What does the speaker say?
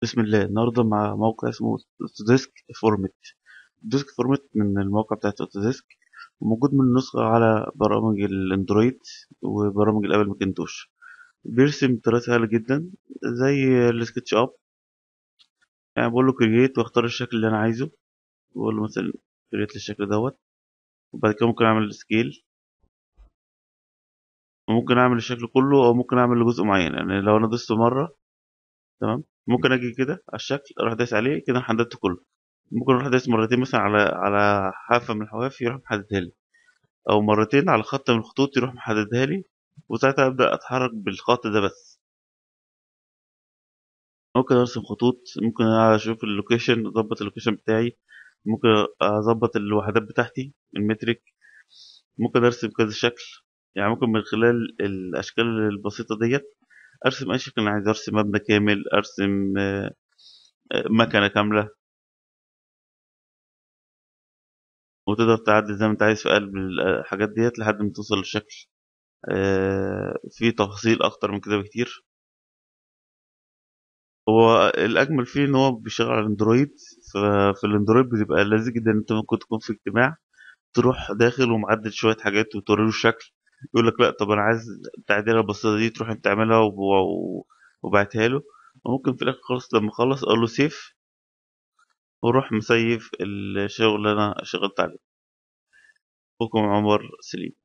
بسم الله النهاردة مع موقع اسمه اوتوديسك فورمت اوتوديسك فورمت من الموقع بتاعت اوتوديسك وموجود من نسخة على برامج الاندرويد وبرامج الابل ماكنتوش بيرسم بطريقة سهلة جدا زي السكتش اب يعني بقول له كرييت واختار الشكل اللي انا عايزه بقول له مثلا كرييت للشكل دوت وبعد كده ممكن اعمل سكيل وممكن اعمل الشكل كله او ممكن اعمل لجزء معين يعني لو انا دوست مرة تمام ممكن اجي كده على الشكل اروح دايس عليه كده أنا حددته كله ممكن اروح دايس مرتين مثلا على على حافه من الحواف يروح محددها لي او مرتين على خط من الخطوط يروح محددها لي وساعتها ابدا اتحرك بالخط ده بس ممكن ارسم خطوط ممكن اشوف اللوكيشن اظبط اللوكيشن بتاعي ممكن اظبط الوحدات بتاعتي المترك ممكن ارسم كذا شكل يعني ممكن من خلال الاشكال البسيطه ديت ارسم اي شكل انا عايز ارسم مبنى كامل ارسم آه، آه، مكنه كامله وتقدر تعدل زي ما انت عايز في قلب الحاجات ديت لحد ما توصل لشكل آه، فيه تفاصيل اكتر من كده بكتير هو الاجمل فيه ان هو بيشتغل على الاندرويد ففي الاندرويد بيبقى لذيذ جدا ان انت ممكن تكون في اجتماع تروح داخل ومعدل شويه حاجات وتوري له الشكل يقول لك لا طب انا عايز التعديله البسيطه دي تروح انت تعملها وب- وبعتها له وممكن في الاخر خالص لما اخلص اقول له سيف واروح مسيف الشغل اللي انا شغلت عليه اخوكم عمر سليم